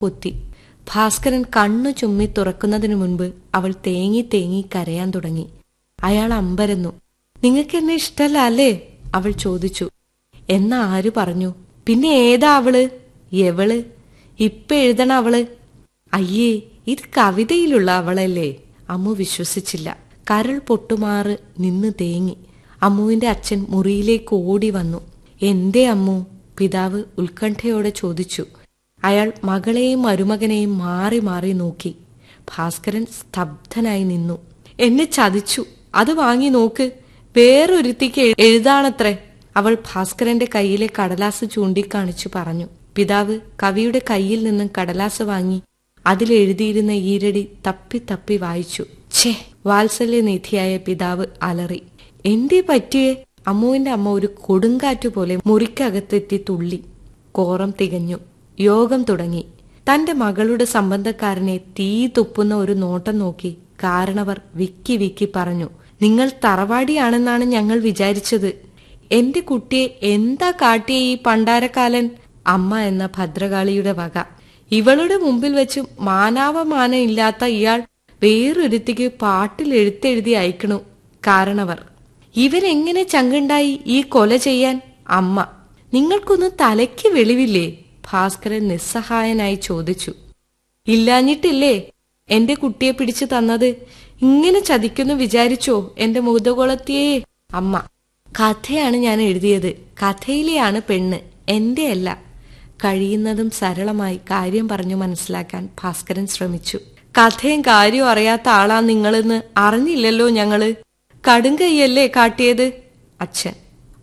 പൊത്തി ഭാസ്കരൻ കണ്ണു ചുമ്മി തുറക്കുന്നതിനു മുൻപ് അവൾ തേങ്ങി തേങ്ങി കരയാൻ തുടങ്ങി അയാൾ അമ്പരന്നു നിങ്ങൾക്ക് എന്നെ ഇഷ്ടല്ല അല്ലേ അവൾ ചോദിച്ചു എന്നാ ആര് പറഞ്ഞു പിന്നെ ഏതാ അവള് എവള് ഇപ്പൊ എഴുതണ അവള് അയ്യേ ഇത് കവിതയിലുള്ള അവളല്ലേ അമ്മു വിശ്വസിച്ചില്ല കരൾ പൊട്ടുമാറ് നിന്ന് തേങ്ങി അമ്മുവിന്റെ അച്ഛൻ മുറിയിലേക്ക് ഓടി വന്നു എന്തേ അമ്മു പിതാവ് ഉത്കണ്ഠയോടെ ചോദിച്ചു അയാൾ മകളെയും മരുമകനെയും മാറി മാറി നോക്കി ഭാസ്കരൻ സ്തബ്ധനായി നിന്നു എന്നെ ചതിച്ചു അത് വാങ്ങി നോക്ക് വേറൊരുത്തിക്ക് എഴുതാണത്രേ അവൾ ഭാസ്കരന്റെ കയ്യിലെ കടലാസ് ചൂണ്ടിക്കാണിച്ചു പറഞ്ഞു പിതാവ് കവിയുടെ കയ്യിൽ നിന്നും കടലാസ് വാങ്ങി അതിലെഴുതിയിരുന്ന ഈരടി തപ്പി തപ്പി വായിച്ചു ഛേ വാത്സല്യനിധിയായ പിതാവ് അലറി എന്തേ പറ്റിയേ അമ്മുവിന്റെ അമ്മ ഒരു കൊടുങ്കാറ്റു പോലെ മുറിക്കകത്തെത്തി തുള്ളി കോറം തികഞ്ഞു യോഗം തുടങ്ങി തന്റെ മകളുടെ സംബന്ധക്കാരനെ തീ തുപ്പുന്ന ഒരു നോട്ടം നോക്കി കാരണവർ വിക്കി വിക്കി പറഞ്ഞു നിങ്ങൾ തറവാടിയാണെന്നാണ് ഞങ്ങൾ വിചാരിച്ചത് എന്റെ കുട്ടിയെ എന്താ കാട്ടിയ ഈ പണ്ടാരക്കാലൻ അമ്മ എന്ന ഭദ്രകാളിയുടെ വക ഇവളുടെ മുമ്പിൽ വെച്ച് മാനാവമാനം ഇല്ലാത്ത ഇയാൾ വേറൊരുത്തിക്ക് പാട്ടിൽ എഴുത്തെഴുതി അയക്കണു കാരണവർ ഇവരെങ്ങനെ ചങ്കുണ്ടായി ഈ കൊല ചെയ്യാൻ അമ്മ നിങ്ങൾക്കൊന്നും തലയ്ക്ക് വെളിവില്ലേ ഭാസ്കരൻ നിസ്സഹായനായി ചോദിച്ചു ഇല്ലാഞ്ഞിട്ടില്ലേ എന്റെ കുട്ടിയെ പിടിച്ചു തന്നത് ഇങ്ങനെ ചതിക്കുന്നു വിചാരിച്ചോ എന്റെ മുതകുളത്തിയേ അമ്മ കഥയാണ് ഞാൻ എഴുതിയത് കഥയിലെയാണ് പെണ്ണ് എന്റെ അല്ല കഴിയുന്നതും സരളമായി കാര്യം പറഞ്ഞു മനസ്സിലാക്കാൻ ഭാസ്കരൻ ശ്രമിച്ചു കഥയും കാര്യവും അറിയാത്ത ആളാ നിങ്ങളെന്ന് അറിഞ്ഞില്ലല്ലോ ഞങ്ങള് കടുങ്കയ്യല്ലേ കാട്ടിയത് അച്ഛൻ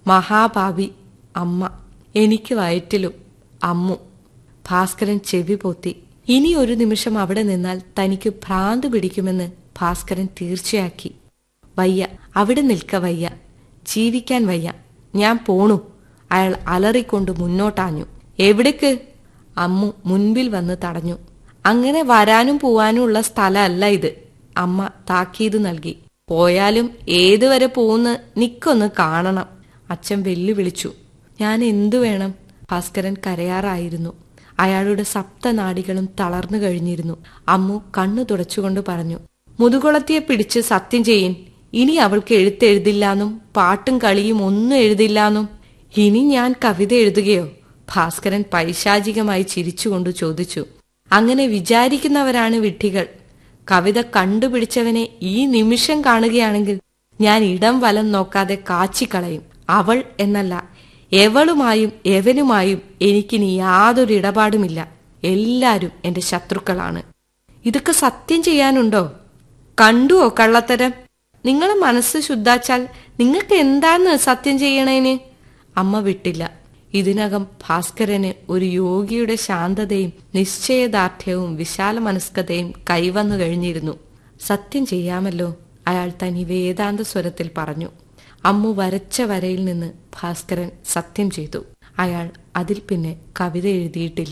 മഹാഭാവി അമ്മ എനിക്ക് വയറ്റിലും അമ്മു ഭാസ്കരൻ ചെവി പൊത്തി ഇനി ഒരു നിമിഷം അവിടെ നിന്നാൽ തനിക്ക് ഭ്രാന്ത് പിടിക്കുമെന്ന് ഭാസ്കരൻ തീർച്ചയാക്കി വയ്യ അവിടെ നിൽക്ക വയ്യ ജീവിക്കാൻ വയ്യ ഞാൻ പോണു അയാൾ അലറിക്കൊണ്ട് മുന്നോട്ടാഞ്ഞു എവിടേക്ക് അമ്മു മുൻപിൽ വന്ന് തടഞ്ഞു അങ്ങനെ വരാനും പോവാനും ഉള്ള സ്ഥലമല്ല ഇത് അമ്മ താക്കീത് നൽകി പോയാലും ഏതുവരെ പോകുന്ന നിക്കൊന്ന് കാണണം അച്ഛൻ വെല്ലുവിളിച്ചു ഞാൻ എന്തു വേണം ഭാസ്കരൻ കരയാറായിരുന്നു അയാളുടെ സപ്തനാടികളും തളർന്നു കഴിഞ്ഞിരുന്നു അമ്മു കണ്ണു തുടച്ചുകൊണ്ട് പറഞ്ഞു മുതുകുളത്തിയെ പിടിച്ച് സത്യം ചെയ്യൻ ഇനി അവൾക്ക് എഴുത്തെഴുതില്ലാന്നും പാട്ടും കളിയും ഒന്നും എഴുതില്ലാന്നും ഇനി ഞാൻ കവിത എഴുതുകയോ ഭാസ്കരൻ പൈശാചികമായി ചിരിച്ചുകൊണ്ട് ചോദിച്ചു അങ്ങനെ വിചാരിക്കുന്നവരാണ് വിഡ്ഢികൾ കവിത കണ്ടുപിടിച്ചവനെ ഈ നിമിഷം കാണുകയാണെങ്കിൽ ഞാൻ ഇടം വലം നോക്കാതെ കാച്ചിക്കളയും അവൾ എന്നല്ല എവളുമായും എവനുമായും എനിക്കിനി യാതൊരു ഇടപാടുമില്ല എല്ലാരും എന്റെ ശത്രുക്കളാണ് ഇതൊക്കെ സത്യം ചെയ്യാനുണ്ടോ കണ്ടുവോ കള്ളത്തരം നിങ്ങളെ മനസ്സ് ശുദ്ധാച്ചാൽ നിങ്ങൾക്ക് എന്താണ് സത്യം ചെയ്യണേന് അമ്മ വിട്ടില്ല ഇതിനകം ഭാസ്കരന് ഒരു യോഗിയുടെ ശാന്തതയും നിശ്ചയദാർഢ്യവും വിശാല മനസ്കതയും കൈവന്നു കഴിഞ്ഞിരുന്നു സത്യം ചെയ്യാമല്ലോ അയാൾ തനി വേദാന്ത സ്വരത്തിൽ പറഞ്ഞു അമ്മു വരച്ച വരയിൽ നിന്ന് ഭാസ്കരൻ സത്യം ചെയ്തു അയാൾ അതിൽ പിന്നെ കവിത എഴുതിയിട്ടില്ല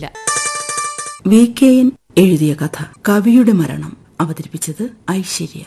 വി കെ എൻ എഴുതിയ കഥ കവിയുടെ മരണം അവതരിപ്പിച്ചത് ഐശ്വര്യ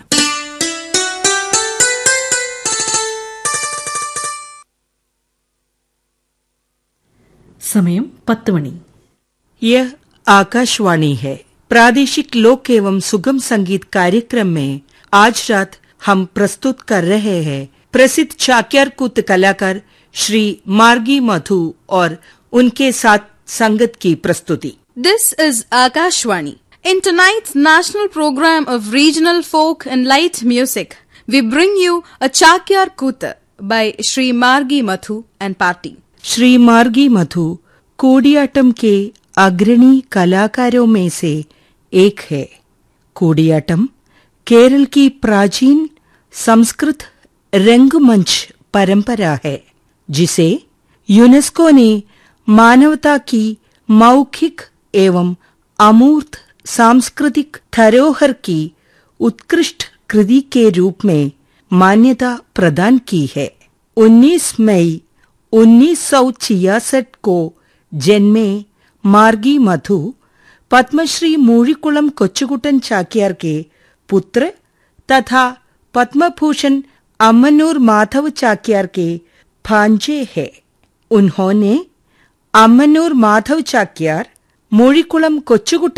സമയം പത്ത് മണി यह आकाशवाणी है प्रादेशिक लोक एवं सुगम संगीत कार्यक्रम में आज रात हम प्रस्तुत कर रहे हैं प्रसिद्ध चाक्यार कुत कलाकार श्री मार्गी मधु और उनके साथ संगत की प्रस्तुति This is Akashwani. In tonight's national program of regional folk and light music, we bring you a Chakyar Kuta by Sri Margi Mathu and Party. Shri मार्गी मधु कोडियाटम के अग्रणी कलाकारों में से एक है कोडियाटम केरल की प्राचीन संस्कृत रंगमंच परंपरा है जिसे यूनेस्को ने मानवता की मौखिक एवं अमूर्त सांस्कृतिक धरोहर की उत्कृष्ट कृति के रूप में मान्यता प्रदान की है 19 मई 1966 को जन्मे मार्गी मधु पद्मश्री मूळिकुളം കൊച്ചുകുട്ടൻ ചാക്യാർ के पुत्र तथा पद्मभूषण अम्मनूर माधव चाक्यार के भांजे हैं उन्होंने अम्मनूर माधव चाक्यार മൂഴിക്കുളം കൊച്ചുകുട്ട